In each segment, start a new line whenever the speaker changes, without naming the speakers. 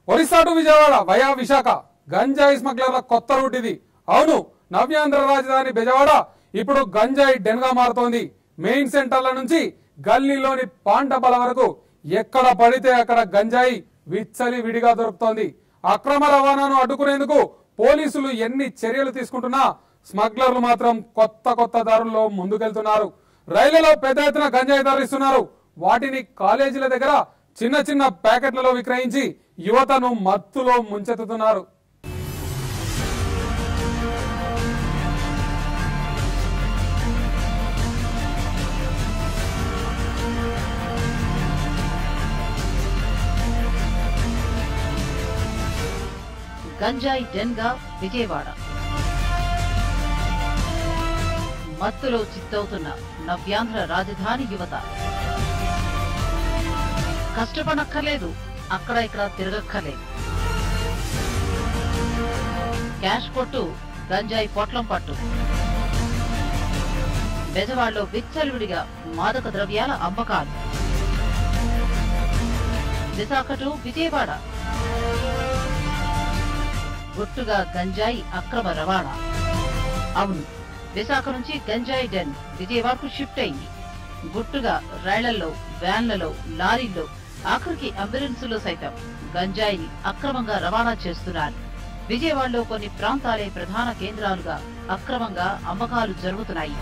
Orissa to Vijayawada via Visakha గంజాయి స్మగ్లర్ల కొత్త రూట్ ఇది అవును నవ్యాంధ్ర రాజధాని బెజవాడ ఇప్పుడు గంజాయి డెన్ గా మారుతోంది మెయిన్ సెంటర్ల నుంచి గల్లీలోని పాండబల వరకు ఎక్కడ పడితే అక్కడ గంజాయి విచ్చలి విడిగా దొరుకుతోంది అక్రమ రవాణాను అడ్డుకునేందుకు పోలీసులు ఎన్ని చర్యలు తీసుకుంటున్నా స్మగ్లర్లు మాత్రం కొత్త కొత్త దారుల్లో ముందుకెళ్తున్నారు రైళ్లలో పెద్ద ఎత్తున గంజాయి తరలిస్తున్నారు వాటిని కాలేజీల దగ్గర చిన్న చిన్న ప్యాకెట్లలో విక్రయించి యువతను మత్తులో ముంచెత్తుతున్నారు
గంజాయి డెన్గా విజయవాడ మత్తులో చిత్తవుతున్న నవ్యాంధ్ర రాజధాని యువత కష్టపడక్కర్లేదు అక్కడ ఇక్కడ తిరగక్కర్లేదు క్యాష్ కొట్టు గంజాయి పొట్లం పట్టు బెజవాడలో విచ్చలవిడిగా మాదక ద్రవ్యాల అమ్మకాలు విశాఖ టు విజయవాడ గుట్టుగా గంజాయి అక్రమ రవాణా అవును విశాఖ నుంచి గంజాయి డెన్ విజయవాడకు షిఫ్ట్ అయింది గుట్టుగా రైళ్లలో వ్యాన్లలో లారీల్లో ఆఖరికి అంబులెన్సులో సైతం గంజాయిని అక్రమంగా రవాణా చేస్తున్నారు విజయవాడలో కొన్ని ప్రాంతాలే ప్రధాన కేంద్రాలుగా అక్రమంగా అమ్మకాలు జరుగుతున్నాయి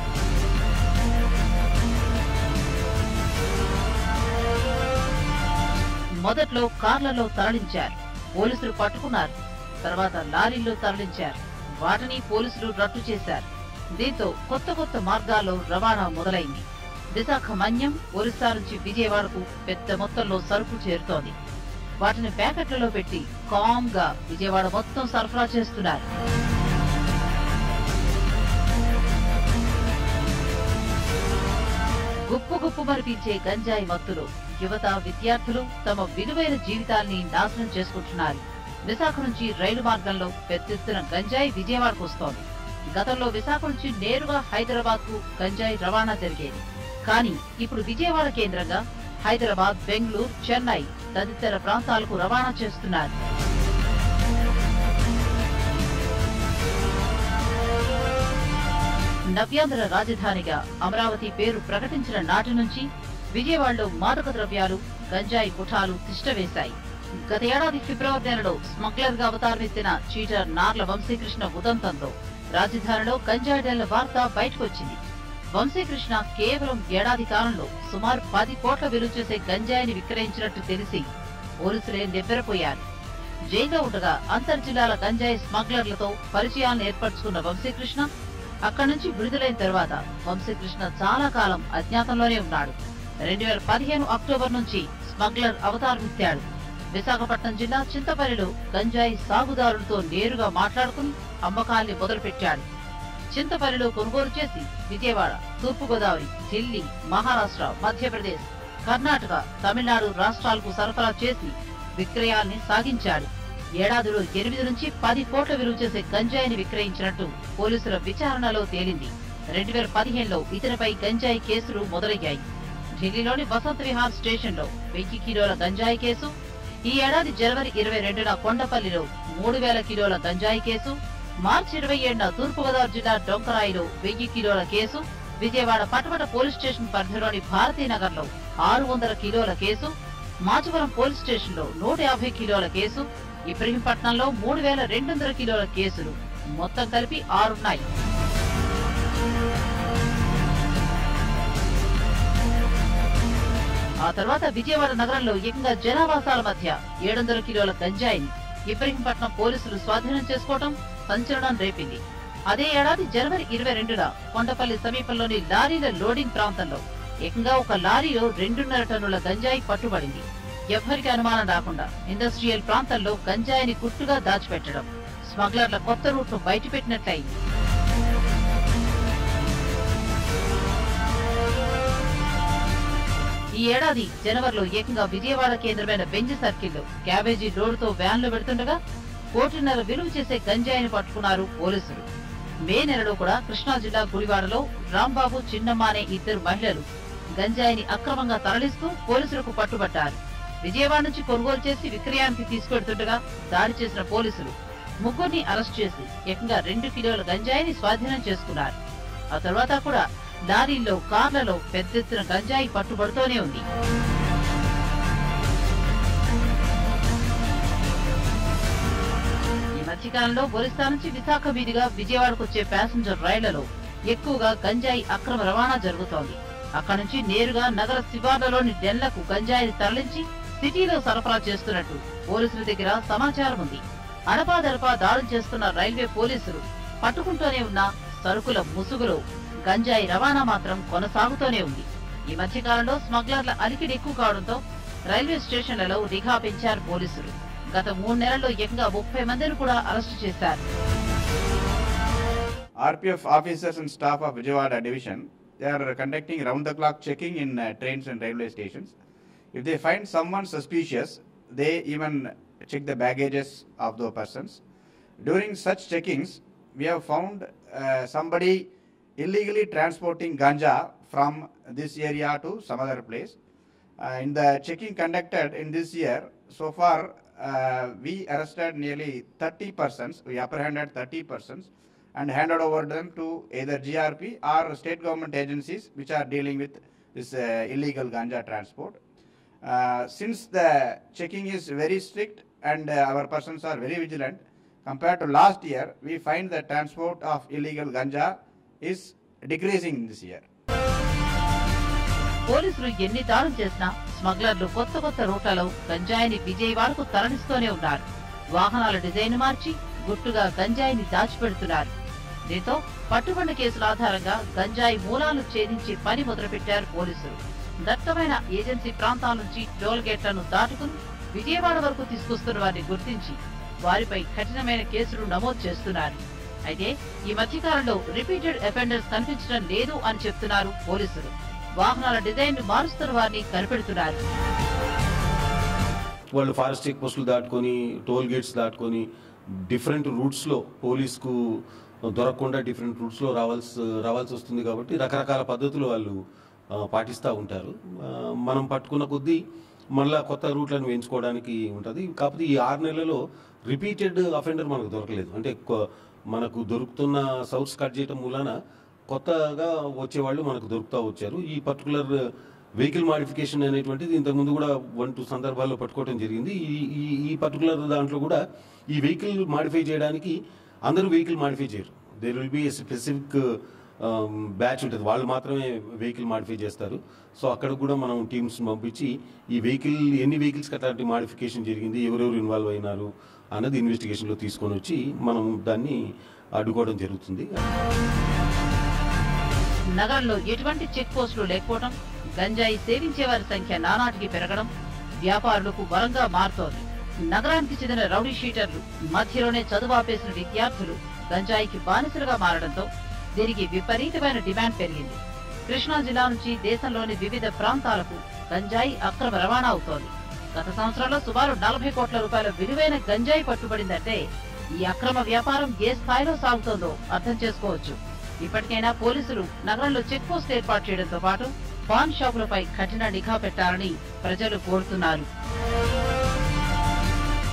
మొదట్లో కార్లలో తరలించారు పోలీసులు పట్టుకున్నారు తర్వాత లారీల్లో తరలించారు వాటిని పోలీసులు రద్దు చేశారు దీంతో కొత్త కొత్త మార్గాల్లో రవాణా మొదలైంది విశాఖ మన్యం ఒరిస్సా నుంచి విజయవాడకు పెద్ద మొత్తంలో సరుకు చేరుతోంది వాటిని ప్యాకెట్లలో పెట్టి కామ్ గా విజయవాడ మొత్తం సరఫరా చేస్తున్నారు గుప్పు గుప్పు మరిపించే గంజాయి మత్తులో యువత విద్యార్థులు తమ విలువైన జీవితాల్ని నాశనం చేసుకుంటున్నారు విశాఖ నుంచి రైలు మార్గంలో పెద్ద ఎత్తున గంజాయి విజయవాడకు వస్తోంది గతంలో విశాఖ నుంచి నేరుగా హైదరాబాద్ కు గంజాయి రవాణా జరిగేది కానీ ఇప్పుడు విజయవాడ కేంద్రంగా హైదరాబాద్ బెంగళూరు చెన్నై తదితర ప్రాంతాలకు రవాణా చేస్తున్నారు నవ్యాంధ్ర రాజధానిగా అమరావతి పేరు ప్రకటించిన నాటి నుంచి విజయవాడలో మాదక ద్రవ్యాలు గంజాయి ముఠాలు తిష్టవేశాయి గత ఏడాది ఫిబ్రవరి నెలలో స్మగ్లర్ గా అవతారమెత్తిన చీటర్ నార్ల వంశీకృష్ణ ఉదంతంతో రాజధానిలో గంజాయి డేళ్ల వార్త బయటకొచ్చింది వంశీకృష్ణ కేవలం ఏడాది కాలంలో సుమారు పది కోట్ల విలువ చేసే గంజాయిని విక్రయించినట్టు తెలిసి పోలీసులే నివ్వెరపోయారు జైల్లో ఉండగా అంతర్జిల్లాల గంజాయి స్మగ్లర్లతో పరిచయాలను ఏర్పరచుకున్న వంశీకృష్ణ అక్కడి నుంచి విడుదలైన తర్వాత వంశీకృష్ణ చాలా కాలం అజ్ఞాతంలోనే ఉన్నాడు రెండు వేల పదిహేను అక్టోబర్ నుంచి స్మగ్లర్ అవతారమెత్తాడు విశాఖపట్నం జిల్లా చింతపల్లిలో గంజాయి సాగుదారులతో నేరుగా మాట్లాడుకుని అమ్మకాల్ని మొదలుపెట్టాడు చింతపల్లిలో కొనుగోలు చేసి విజయవాడ తూర్పుగోదావరి ఢిల్లీ మహారాష్ట్ర మధ్యప్రదేశ్ కర్ణాటక తమిళనాడు రాష్ట్రాలకు సరఫరా చేసి విక్రయాల్ని సాగించాడు ఏడాదిలో ఎనిమిది నుంచి పది కోట్ల విలువ చేసే గంజాయిని విక్రయించినట్టు పోలీసుల విచారణలో తేలింది రెండు వేల పదిహేనులో ఇతనిపై గంజాయి కేసులు మొదలయ్యాయి ఢిల్లీలోని వసంత్ విహార్ స్టేషన్ లో వెయ్యి కిలోల గంజాయి కేసు ఈ ఏడాది జనవరి ఇరవై రెండున కొండపల్లిలో మూడు వేల కిలోల గంజాయి కేసు మార్చి ఇరవై ఏడున తూర్పుగోదావరి జిల్లా డొంకరాయిలో వెయ్యి కిలోల case Vijayawada Patamata police station పరిధిలోని భారతీనగర్ లో ఆరు వందల కిలోల కేసు మాచవరం పోలీస్ స్టేషన్ లో నూట యాభై కిలోల కేసు ఇబ్రహీంపట్నంలో మూడు వేల రెండు వందల కిలోల కేసులు మొత్తం కలిపి ఆరున్నాయి ఆ తర్వాత విజయవాడ నగరంలో ఏకంగా జనావాసాల మధ్య ఏడు వందల కిలోల గంజాయిని ఇబ్రహీంపట్నం పోలీసులు స్వాధీనం చేసుకోవడం సంచలనం రేపింది అదే ఏడాది జనవరి ఇరవై రెండున కొండపల్లి సమీపంలోని లారీల లోడింగ్ ప్రాంతంలో ఏకంగా ఒక లారీలో రెండున్నర టన్నుల గంజాయి పట్టుబడింది ఎవ్వరికి అనుమానం రాకుండా ఇండస్ట్రియల్ ప్రాంతంలో గంజాయిని గుట్టుగా దాచిపెట్టడం స్మగ్లర్ల కొత్త రూట్ను బయటపెట్టినట్లయింది ఈ ఏడాది జనవరిలో ఏకంగా విజయవాడ కేంద్రమైన బెంజ్ సర్కిల్లో క్యాబేజీ లోడుతో వ్యాన్లు పెడుతుండగా కోటిన్నర విలువ చేసే గంజాయిని పట్టుకున్నారు పోలీసులు మే నెలలో కూడా కృష్ణా జిల్లా గుడివాడలో రాంబాబు చిన్నమ్మ అనే ఇద్దరు మహిళలు గంజాయిని అక్రమంగా తరలిస్తూ పోలీసులకు పట్టుబట్టారు విజయవాడ నుంచి కొనుగోలు చేసి విక్రయానికి తీసుకెడుతుండగా దాడి చేసిన పోలీసులు ముగ్గురిని అరెస్ట్ చేసి ఏకంగా రెండు కిలోల గంజాయిని స్వాధీనం చేసుకున్నారు ఆ తర్వాత కూడా లారీల్లో కార్లలో పెద్ద ఎత్తున గంజాయి పట్టుబడుతూనే ఉంది ఈ మధ్యకాలంలో ఒరిస్సా నుంచి విశాఖ మీదుగా విజయవాడకు వచ్చే ప్యాసింజర్ రైళ్లలో ఎక్కువగా గంజాయి అక్రమ రవాణా జరుగుతోంది అక్కడి నుంచి నేరుగా నగర శివార్లలోని డెన్లకు గంజాయిని తరలించి సిటీలో సరఫరా చేస్తున్నట్టు పోలీసుల దగ్గర సమాచారం ఉంది అడపాదడపా దాడులు చేస్తున్న రైల్వే పోలీసులు పట్టుకుంటూనే ఉన్న సరుకుల ముసుగులో గంజాయి రవాణా మాత్రం కొనసాగుతూనే ఉంది ఈ మధ్యకాలంలో స్మగ్లర్ల అలికిడి ఎక్కువ కావడంతో రైల్వే స్టేషన్లలో నిఘా పెంచారు పోలీసులు గత మూడు నెలల్లో ఏకంగా ముప్పై మందిని కూడా అరెస్టు చేశారు
RPF officers and staff of Vijayawada division, they are conducting round the clock checking in uh, trains and railway stations. If they find someone suspicious, they even check the baggages of those persons. During such checkings, we have found uh, somebody illegally transporting ganja from this area to some other place. Uh, in the checking conducted in this year, so far uh, we arrested nearly 30 persons, we apprehended 30 persons and handed over them to either GRP or state government agencies which are dealing with this uh, illegal ganja transport. Uh, since the checking is very strict and uh, our persons are very vigilant, compared to last year, we find the transport of illegal ganja is decreasing this year.
పోలీసులు ఎన్ని దాడులు చేసినా స్మగ్లర్లు కొత్త కొత్త రూట్లలో గంజాయిని విజయవాడకు తరలిస్తూనే ఉన్నారు వాహనాల డిజైన్ మార్చి గుట్టుగా గంజాయిని దాచిపెడుతున్నారు దీంతో పట్టుబడిన కేసుల ఆధారంగా గంజాయి మూలాలు ఛేదించి పని మొదలుపెట్టారు పోలీసులు దట్టమైన ఏజెన్సీ ప్రాంతాల నుంచి టోల్ గేట్లను దాటుకుని విజయవాడ వరకు తీసుకొస్తున్న వారిని గుర్తించి వారిపై కఠినమైన కేసులు నమోదు చేస్తున్నారు అయితే ఈ మధ్యకాలంలో రిపీటెడ్ అఫెండర్స్ కనిపించడం లేదు అని చెప్తున్నారు పోలీసులు వాహనాల డిజైన్ మారుస్తున్న వారిని కనిపెడుతున్నారు
వాళ్ళు ఫారెస్ట్ చెక్ పోస్టులు దాటుకొని టోల్ గేట్స్ దాటుకొని డిఫరెంట్ రూట్స్లో పోలీస్కు దొరకకుండా డిఫరెంట్ రూట్స్లో రావాల్సి రావాల్సి వస్తుంది కాబట్టి రకరకాల పద్ధతులు వాళ్ళు ఆ, పాటిస్తూ ఉంటారు ఆ, మనం పట్టుకున్న కొద్దీ మళ్ళా కొత్త రూట్లను వేయించుకోవడానికి ఉంటుంది కాకపోతే ఈ ఆరు నెలలలో రిపీటెడ్ అఫెండర్ మనకు దొరకలేదు అంటే కొ- మనకు దొరుకుతున్న సౌర్స్ కట్ చేయటం మూలాన కొత్తగా వచ్చేవాళ్ళు మనకు దొరుకుతూ వచ్చారు ఈ పర్టికులర్ వెహికల్ మాడిఫికేషన్ అనేటువంటిది ఇంతకుముందు కూడా వన్ టూ సందర్భాల్లో పట్టుకోవడం జరిగింది ఈ ఈ ఈ పర్టికులర్ దాంట్లో కూడా ఈ వెహికల్ మాడిఫై చేయడానికి అందరూ వెహికల్ మాడిఫై చేయరు there will be specific batch ఉంటుంది వాళ్ళు మాత్రమే వెహికల్ మాడిఫై చేస్తారు సో అక్కడ కూడా మనం టీమ్స్ పంపించి ఈ వెహికల్ ఎన్ని వెహికల్స్కి అట్లాంటి మాడిఫికేషన్ జరిగింది ఎవరెవరు ఇన్వాల్వ్ అయినారు అన్నది ఇన్వెస్టిగేషన్లో తీసుకొని వచ్చి మనం దాన్ని అడ్డుకోవడం జరుగుతుంది
నగరంలో ఎటువంటి చెక్ పోస్టులు లేకపోవడం గంజాయి సేవించే వారి సంఖ్య నానాటికి పెరగడం వ్యాపారులకు వరంగా మారుతోంది నగరానికి చెందిన రౌడీ షీటర్లు మధ్యలోనే చదువాపేసిన విద్యార్థులు గంజాయికి బానిసలుగా మారడంతో దీనికి విపరీతమైన డిమాండ్ పెరిగింది కృష్ణా జిల్లా నుంచి దేశంలోని వివిధ ప్రాంతాలకు గంజాయి అక్రమ రవాణా అవుతోంది గత సంవత్సరంలో సుమారు నలభై కోట్ల రూపాయల విలువైన గంజాయి పట్టుబడిందంటే ఈ అక్రమ వ్యాపారం ఏ స్థాయిలో సాగుతోందో అర్థం చేసుకోవచ్చు ఇప్పటికైనా పోలీసులు నగరంలో చెక్ పోస్ట్ ఏర్పాటు చేయడంతో పాటు పాన్ షాపులపై కఠిన నిఘా పెట్టాలని ప్రజలు కోరుతున్నారు